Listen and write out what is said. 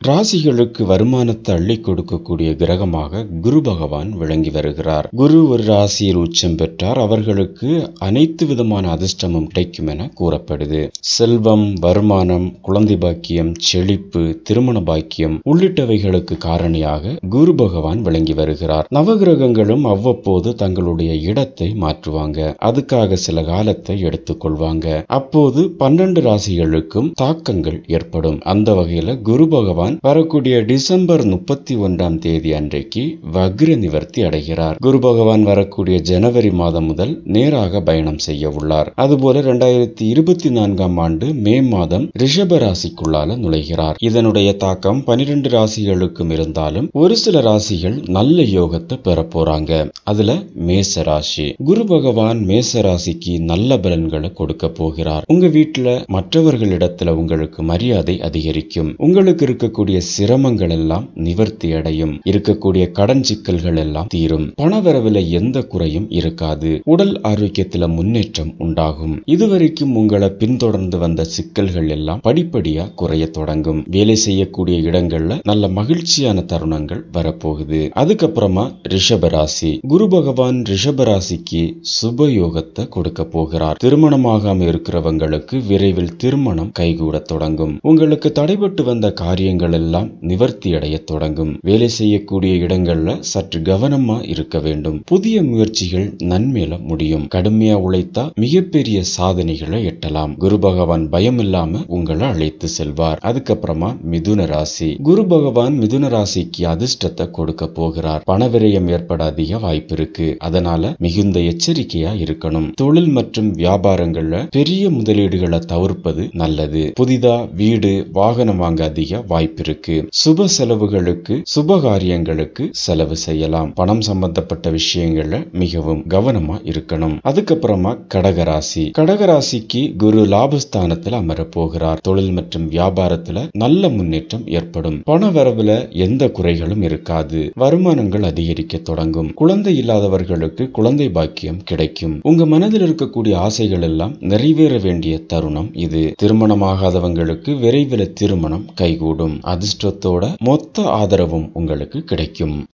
ராசிகளுக்கு வருமானத்தை அள்ளி கொடுக்கக்கூடிய கிரகமாக குரு பகவான் விளங்கி வருகிறார் குரு ஒரு ராசியில் உச்சம் பெற்றார் அவர்களுக்கு அனைத்து விதமான அதிர்ஷ்டமும் கிடைக்கும் என கூறப்படுது செல்வம் வருமானம் குழந்தை பாக்கியம் செழிப்பு திருமண பாக்கியம் உள்ளிட்டவைகளுக்கு காரணியாக குரு பகவான் விளங்கி வருகிறார் நவகிரகங்களும் அவ்வப்போது தங்களுடைய இடத்தை மாற்றுவாங்க அதுக்காக சில காலத்தை எடுத்துக்கொள்வாங்க அப்போது பன்னெண்டு ராசிகளுக்கும் தாக்கங்கள் ஏற்படும் அந்த வகையில குரு பகவான் வரக்கூடிய டிசம்பர் முப்பத்தி ஒன்றாம் தேதி அன்றைக்கு வக்ர நிவர்த்தி அடைகிறார் குரு பகவான் வரக்கூடிய ஜனவரி மாதம் முதல் நேராக பயணம் செய்ய உள்ளார் அதுபோல இரண்டாயிரத்தி இருபத்தி நான்காம் ஆண்டு மே மாதம் ரிஷப ராசிக்குள்ளால நுழைகிறார் இதனுடைய தாக்கம் பனிரெண்டு ராசிகளுக்கும் இருந்தாலும் ஒரு சில ராசிகள் நல்ல யோகத்தை பெற போறாங்க அதுல மேச ராசி குரு பகவான் மேச ராசிக்கு நல்ல பலன்களை கொடுக்க போகிறார் உங்க வீட்டுல மற்றவர்களிடத்துல உங்களுக்கு மரியாதை அதிகரிக்கும் உங்களுக்கு இருக்கக்கூடிய சிரமங்கள் எல்லாம் நிவர்த்தி அடையும் இருக்கக்கூடிய கடன் சிக்கல்கள் எல்லாம் தீரும் பணவரவுல எந்த குறையும் இருக்காது உடல் ஆரோக்கியத்துல முன்னேற்றம் உண்டாகும் இதுவரைக்கும் உங்களை பின்தொடர்ந்து வந்த சிக்கல்கள் எல்லாம் படிப்படியா குறைய தொடங்கும் வேலை செய்யக்கூடிய இடங்கள்ல நல்ல மகிழ்ச்சியான தருணங்கள் வரப்போகுது அதுக்கப்புறமா ரிஷபராசி குரு பகவான் ரிஷபராசிக்கு சுப யோகத்தை கொடுக்க போகிறார் திருமணமாகாம இருக்கிறவங்களுக்கு விரைவில் திருமணம் கைகூட தொடங்கும் உங்களுக்கு தடைபட்டு வந்த காரியங்கள் எல்லாம் நிவர்த்தி அடைய தொடங்கும் வேலை செய்யக்கூடிய இடங்கள்ல சற்று கவனமா இருக்க வேண்டும் புதிய முயற்சிகள் நன்மேல முடியும் கடுமையா உழைத்தா மிகப்பெரிய சாதனைகளை எட்டலாம் குரு பகவான் பயம் இல்லாம உங்களை அழைத்து செல்வார் அதுக்கப்புறமா மிதுன ராசி குரு பகவான் மிதுன ராசிக்கு அதிர்ஷ்டத்தை கொடுக்க போகிறார் பணவிரயம் ஏற்பட அதிக வாய்ப்பு இருக்கு அதனால மிகுந்த எச்சரிக்கையா இருக்கணும் தொழில் மற்றும் வியாபாரங்கள்ல பெரிய முதலீடுகளை தவிர்ப்பது நல்லது புதிதா வீடு வாகனம் வாங்க அதிக வாய்ப்பு இருக்கு சுப செலவுகளுக்கு சுப காரியங்களுக்கு செலவு செய்யலாம் பணம் சம்பந்தப்பட்ட விஷயங்கள்ல மிகவும் கவனமா இருக்கணும் அதுக்கப்புறமா கடகராசி கடகராசிக்கு குரு லாபஸ்தானத்துல அமர போகிறார் தொழில் மற்றும் வியாபாரத்துல நல்ல முன்னேற்றம் ஏற்படும் பண வரவுல எந்த குறைகளும் இருக்காது வருமானங்கள் அதிகரிக்க தொடங்கும் குழந்தை இல்லாதவர்களுக்கு குழந்தை பாக்கியம் கிடைக்கும் உங்க மனதில் இருக்கக்கூடிய ஆசைகள் எல்லாம் நிறைவேற வேண்டிய தருணம் இது திருமணமாகாதவங்களுக்கு விரைவில் திருமணம் கைகூடும் அதிர்ஷ்டத்தோட மொத்த ஆதரவும் உங்களுக்கு கிடைக்கும்